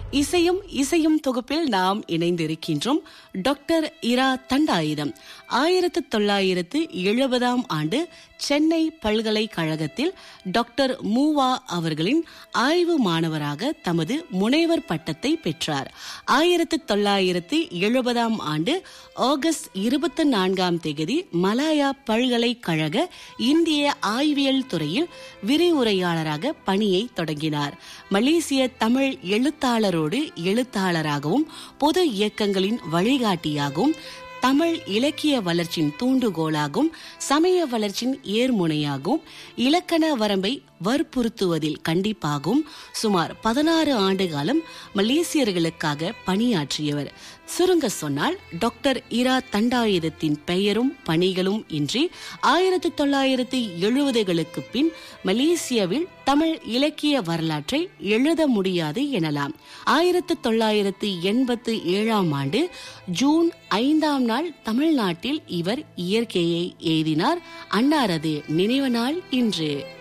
இசையும் இசையும் தொகுப்பில் நாம் இணைந்திருக்கின்றோம் டாக்டர் இரா தண்டாயுதம் ஆயிரத்து தொள்ளாயிரத்து எழுபதாம் ஆண்டு சென்னை பல்கலைக்கழகத்தில் டாக்டர் மூவா அவர்களின் ஆய்வு மாணவராக தமது முனைவர் பட்டத்தை பெற்றார் ஆயிரத்து தொள்ளாயிரத்து எழுபதாம் ஆண்டு ஆகஸ்ட் இருபத்தி நான்காம் தேதி மலாயா பல்கலைக்கழக இந்திய ஆய்வியல் துறையில் விரிவுரையாளராக பணியை தொடங்கினார் மலேசிய தமிழ் எழுத்தாளரோடு எழுத்தாளராகவும் பொது இயக்கங்களின் வழிகாட்டியாகவும் தமிழ் இலக்கிய வளர்ச்சியின் தூண்டுகோலாகவும் சமய வளர்ச்சியின் ஏர்முனையாகவும் இலக்கண வரம்பை வற்புறுத்துவதில் கண்டிப்பாகவும் சுமார் பதினாறு ஆண்டு காலம் மலேசியர்களுக்காக பணியாற்றியவர் சுருங்க சொன்னால் டாக்டர் இரா தண்டாயுதத்தின் பெயரும் பணிகளும் இன்றி ஆயிரத்தி தொள்ளாயிரத்தி எழுபதுகளுக்கு பின் மலேசியாவில் தமிழ் இலக்கிய வரலாற்றை எழுத முடியாது எனலாம் ஆயிரத்தி தொள்ளாயிரத்தி எண்பத்தி ஏழாம் ஆண்டு ஜூன் ஐந்தாம் நாள் தமிழ்நாட்டில் இவர் இயற்கையை எழுதினார் அன்னாரது நினைவு நாள் இன்று